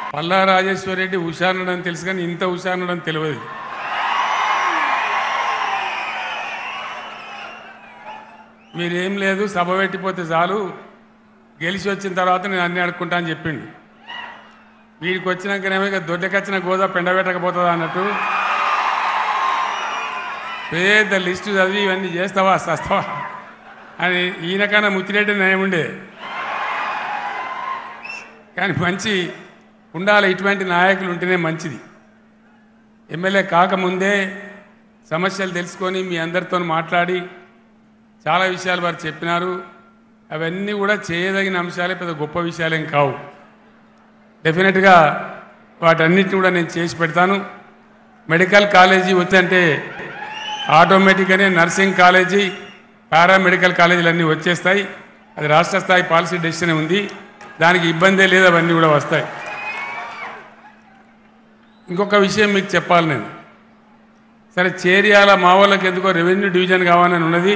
పల్లా రాజేశ్వరరెడ్డి హుషారునని తెలుసు కానీ ఇంత హుషారునని తెలియదు మీరేం లేదు సభ పెట్టిపోతే చాలు గెలిచి వచ్చిన తర్వాత నేను అన్ని అడుక్కుంటా అని చెప్పిండు వీడికి వచ్చినాకనేమో ఇక దొడ్డకొచ్చిన గోదా పెండబెట్టకపోతుందా అన్నట్టు పెద్ద లిస్టు చదివి ఇవన్నీ చేస్తావా సస్తావా అని ఈయనకన్నా ముత్తిరెడ్డి నయం ఉండే కానీ మంచి ఉండాలి ఇటువంటి నాయకులు ఉంటేనే మంచిది ఎమ్మెల్యే కాకముందే సమస్యలు తెలుసుకొని మీ అందరితో మాట్లాడి చాలా విషయాలు వారు చెప్పినారు అవన్నీ కూడా చేయదగిన అంశాలే పెద్ద గొప్ప విషయాలేం కావు డెఫినెట్గా వాటన్నిటిని కూడా నేను చేసి పెడతాను మెడికల్ కాలేజీ వచ్చంటే ఆటోమేటిక్గానే నర్సింగ్ కాలేజీ పారామెడికల్ కాలేజీలు అన్నీ వచ్చేస్తాయి అది రాష్ట్ర స్థాయి పాలసీ డెసిషన్ ఉంది దానికి ఇబ్బందే లేదు అవన్నీ కూడా వస్తాయి ఇంకొక విషయం మీకు చెప్పాలి నేను సరే చేరియాల మా వాళ్ళకి ఎందుకో రెవెన్యూ డివిజన్ కావాలని ఉన్నది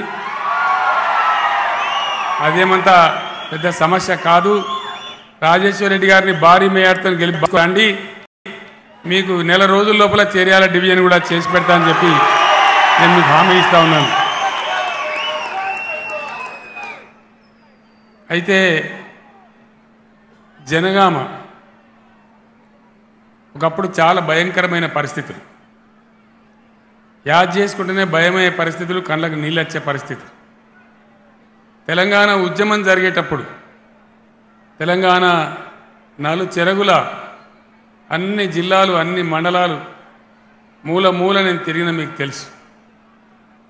అదేమంతా పెద్ద సమస్య కాదు రాజేశ్వర రెడ్డి గారిని భారీ మేయర్తో గెలిపండి మీకు నెల రోజుల లోపల చేరియాల డివిజన్ కూడా చేసి పెడతా అని చెప్పి నేను మీకు హామీ ఇస్తా ఉన్నాను అయితే జనగామ ఒకప్పుడు చాలా భయంకరమైన పరిస్థితులు యాద్ చేసుకుంటేనే భయమయ్యే పరిస్థితులు కళ్ళకు నీళ్ళు వచ్చే పరిస్థితులు తెలంగాణ ఉద్యమం జరిగేటప్పుడు తెలంగాణ నలు చెరగుల అన్ని జిల్లాలు అన్ని మండలాలు మూల మూల నేను తిరిగిన మీకు తెలుసు